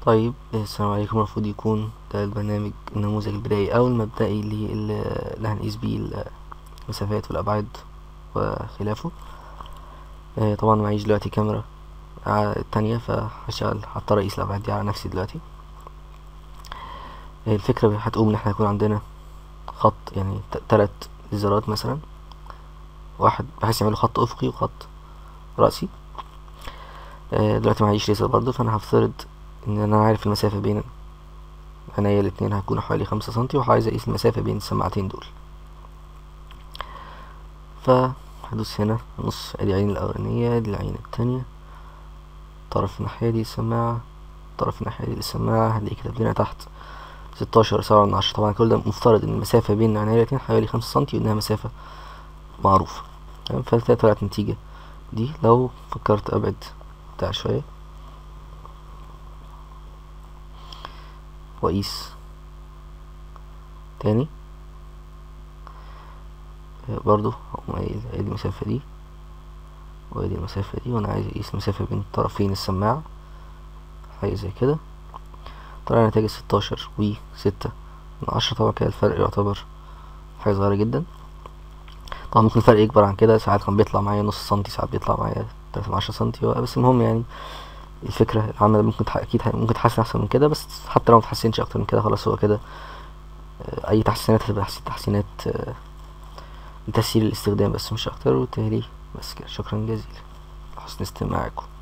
طيب السلام عليكم المفروض يكون ده البرنامج النموذج البدائي أو المبدئي اللي, اللي هنقيس بيه المسافات والأبعاد وخلافه آه، طبعا معيش دلوقتي كاميرا تانية فهشتغل هضطر أقيس الأبعاد دي على نفسي دلوقتي آه، الفكرة هتقوم إن احنا يكون عندنا خط يعني تلات إزارات مثلا واحد بحيث يعملوا خط أفقي وخط رأسي آه، دلوقتي معيش ليزر برضه فأنا هفترض ان انا عارف المسافة بين عينيا الاتنين هتكون حوالي خمسة سنتي وعايز اقيس المسافة بين السماعتين دول فهدوس هنا نص ادي العين الاولانية ادي العين التانية طرف الناحية دي السماعة طرف الناحية دي السماعة هنلاقي كتب لنا تحت ستاشر سبعة من عشرة طبعا كل ده مفترض ان المسافة بين عينيا الاتنين حوالي خمسة سنتي وانها مسافة معروفة تمام فطلعت النتيجة دي لو فكرت ابعد بتاع شوية واقيس تاني برضو هقوم قايل ادي المسافة دي وادي المسافة دي وانا عايز اقيس المسافة بين طرفين السماعة حاجة زي كده طلع نتائج ستاشر و ستة من عشرة طبعا كده الفرق يعتبر حاجة صغيرة جدا طبعا ممكن الفرق يكبر عن كده ساعات كان بيطلع معايا نص سنتي ساعات بيطلع معايا تلاتة من عشرة سنتي بس المهم يعني الفكرة العامة ممكن تح... أكيد ممكن تحسن أحسن من كده بس حتى لو متحسنش أكتر من كده خلاص هو كده أي تحسينات هتبقى تحسينات لتسهيل الاستخدام بس مش أكتر وبالتالي بس كده شكرا جزيلا حسن استماعكم